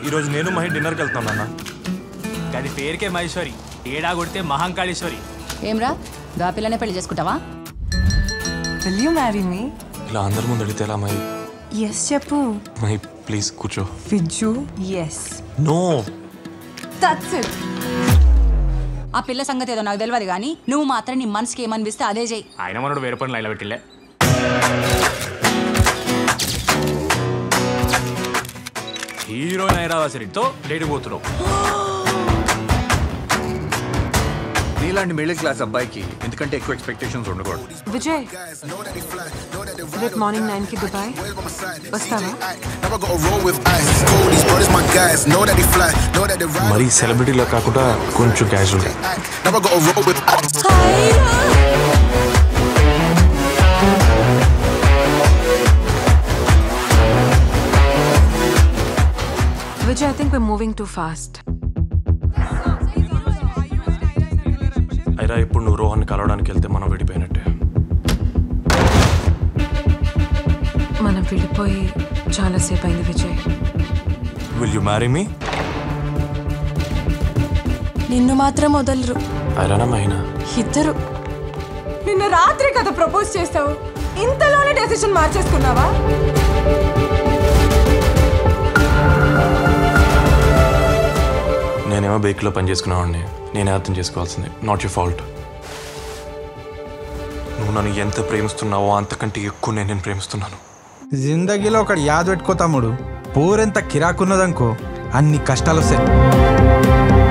ఈరోజు నేను మహి డిన్నర్కి వెళ్తాను నాన్న అది పేరుకే మహేశ్వరి ఏడా కొడితే మహంకాళేశ్వరి ఏమ్రా గా పిల్లనే పెళ్లి చేసుకుంటావా విల్ యూ మ్యారీ మీ ఇలా అందరి ముందు అడిగితే ఎలా మహి ఎస్ చెప్పు మహి ప్లీజ్ కూర్చో Vijju yes no that's it ఆ పిల్ల సంగతి ఏదో నాకు తెలియదు కానీ నువ్వు మాత్రం నీ మనసుకి ఏమనిపిస్తే అదే చెయ్యి ఆయన మనోడు వేరే పని లైన్లో పెట్టిలే హీరోయిన్ ఐరావాసరితో డేట్ పోతున్నావు నీలాంటి మిడిల్ క్లాస్ అబ్బాయికి ఎందుకంటే ఎక్కువ ఎక్స్పెక్టేషన్స్ ఉండకూడదు విజయ్ రేపు మార్నింగ్ నైన్ కి దుబాయ్ వస్తావా Never gotta roll with ice. Cool, these brothers my guys. Know that they fly, know that they ride. మరీ సెలబ్రిటీలో కాకుండా కొంచెం casual Never gotta roll with ice. Vijay I think we're moving too fast అయిరా ఇప్పుడు నువ్వు రోహన్ కలవడానికి వెళ్తే మనం విడిపోయినట్టే మనం విడిపోయి చాలాసేపు అయింది Vijay will you marry me నిన్ను మాత్రం వదలరు అయిరానా మహినా ఇద్దరు నిన్న రాత్రి కదా ప్రపోజ్ చేస్తావు ఇంతలోనే డెసిషన్ మార్చేసుకున్నావా నేనేమో బైక్లో పని చేసుకునేవాడిని నేనే అర్థం చేసుకోవాల్సింది నాట్ యూ ఫాల్ట్ నువ్వు నన్ను ఎంత ప్రేమిస్తున్నావో అంతకంటే ఎక్కువ నేను నేను ప్రేమిస్తున్నాను జిందగీలో ఒకటి యాద్ పెట్టుకో తమ్ముడు పోరెంత కిరాకున్నదనుకో అన్ని కష్టాలు వస్తాయి